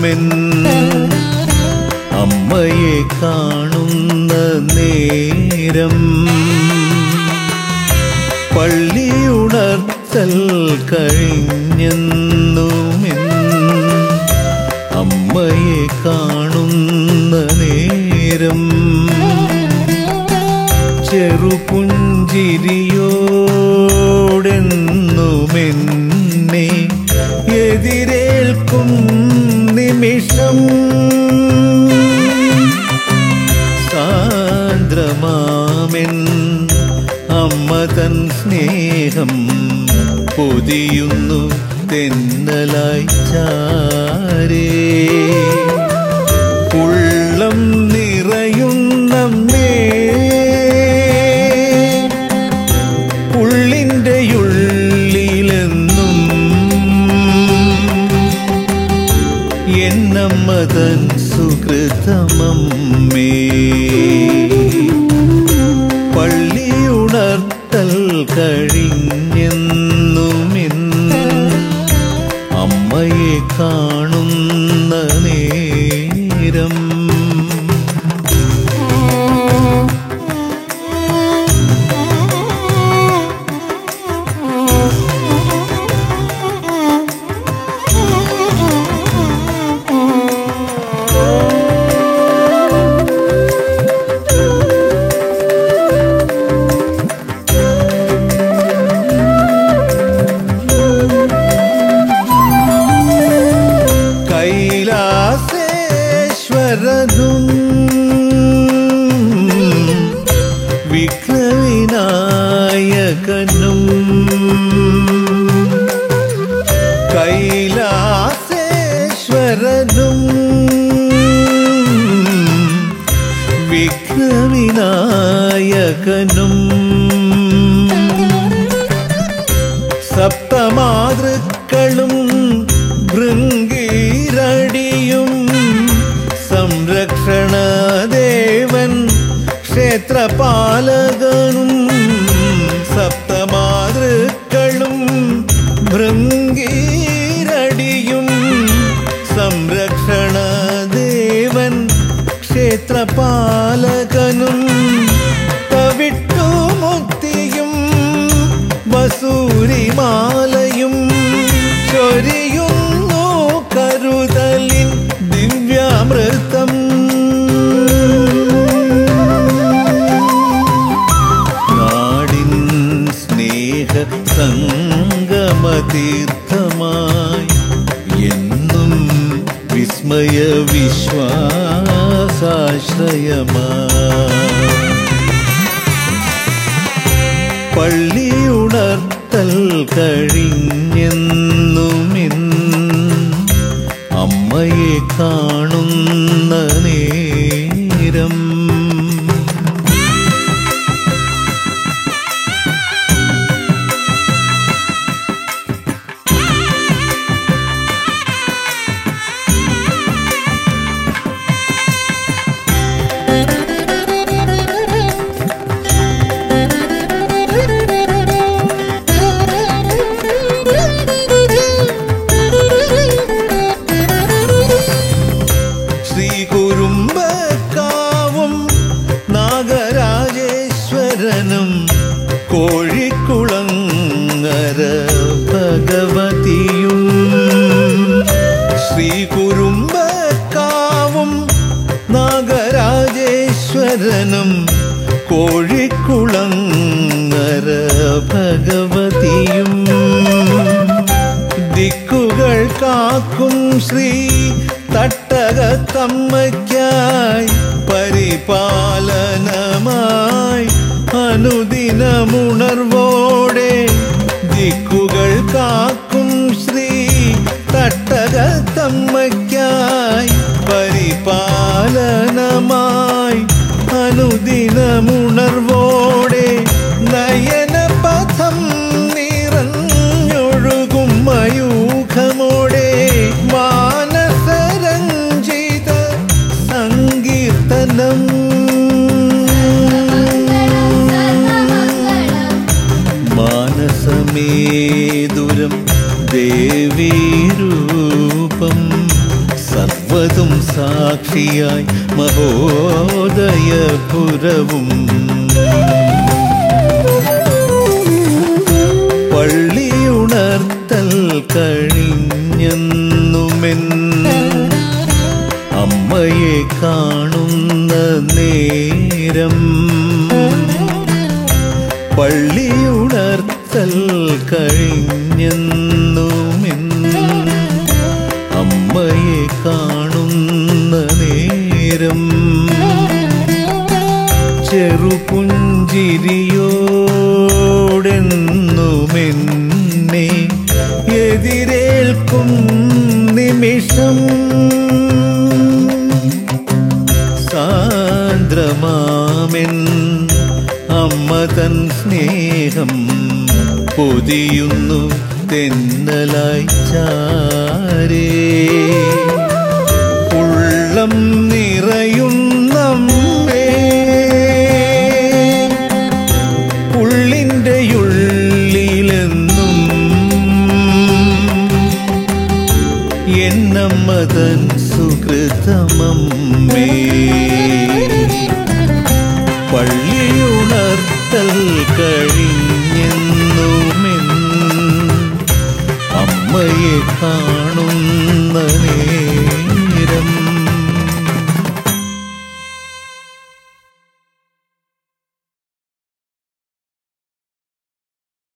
എന്നുമെൻ അമ്മയെ കാണുന്ന നേരം പള്ളിയുണർത്തൽ കഴിഞ്ഞെന്നുമെൻ അമ്മയെ കാണുന്ന നേരം ചെറുപുഞ്ചിരിയോടെന്നുമെന്നെ എതിരേൽക്കും നിമിഷം സാന്ദ്രമാമെൻ അമ്മ തൻ സ്നേഹം പൊതിയുന്നു തെന്നലായി ചാരേ ഉള്ളം നിറയുന്നമ്മേ ഉള്ളിൻ്റെ ഉള്ളിലെന്നും എന്നമ്മ തൻ സുഹൃതമമ്മേ പള്ളിയുണർത്തൽ കഴിഞ്ഞെന്നുമിൻ അമ്മയെ കാണുന്ന നേരം കൈലാസേശ്വരനും വിഘ്നവിനായകനും കൈലാസേശ്വരനും വിഘ്നവിനായകനും സപ്തമാതൃക്കളും ഭൃംഗീരടിയും സംരക്ഷണദേവൻ ക്ഷേത്രപാലകനും സപ്തമാതൃക്കളും ഭൃംഗീരടിയും സംരക്ഷണദേവൻ ക്ഷേത്രപാലകനും തവിട്ടുമുത്തിയും വസൂരിമാലയും ചൊരിയുന്നു കരുതലിൻ ദിവ്യാമൃതം നാടിൻ സ്നേഹ സംഗമതീർത്ഥമായി എന്നും വിസ്മയ വിശ്വാസാശ്രയമായി പള്ളിയുണർത്തൽ കഴിഞ്ഞെന്നുമിൻ അമ്മയെ കാണുന്ന നേരം ശ്രീ കുറുമ്പക്കാവും നാഗരാജേശ്വരനും കോഴിക്കുളങ്ങര ഭഗവതിയും ശ്രീ കുറുമ്പക്കാവും നാഗരാജേശ്വരനും കോഴിക്കുളങ്ങര ഭഗവതിയും ദിക്കുകൾ കാക്കും ശ്രീ തട്ടകത്തമ്മയ്ക്കായി പരിപാലനമായി അനുദിനമുണർവോടെ ദിക്കുകൾ കാക്കും ശ്രീ തട്ടകത്തമ്മയ്ക്കായി പരിപാലനമായി അനുദിനമുണർവോടെ നയനപഥം നിറഞ്ഞൊഴുകും മയൂഖമോടെ മാനസരഞ്ജിത സങ്കീർത്തനം മാനസമേതുരം ദേവീരൂപം സത്യ സർവതും സാക്ഷിയായി മഹോദയപുരവും പള്ളിയുണർത്തൽ കഴിഞ്ഞെന്നുമെൻ അമ്മയെ കാണുന്ന നേരം പള്ളിയുണർത്തൽ കഴിഞ്ഞെന്നുമെൻ അമ്മയെ കാണുന്ന നേരം ചെറുപുഞ്ചിരിയോടെന്നുമെന്നെ എതിരേൽക്കും നിമിഷം സാന്ദ്രമാമെൻ അമ്മ തൻ സ്നേഹം പൊതിയുന്നു തെന്നലായി ചാരേ ഉള്ളം നിറയുന്നമ്മേ ഉള്ളിൻ്റെ ഉള്ളിലെന്നും എന്നമ്മ തൻ സുഹൃതമമ്മേ പള്ളിയുണർത്തൽ കഴിഞ്ഞെന്നുമെൻ അമ്മയെ കാണുന്ന നേ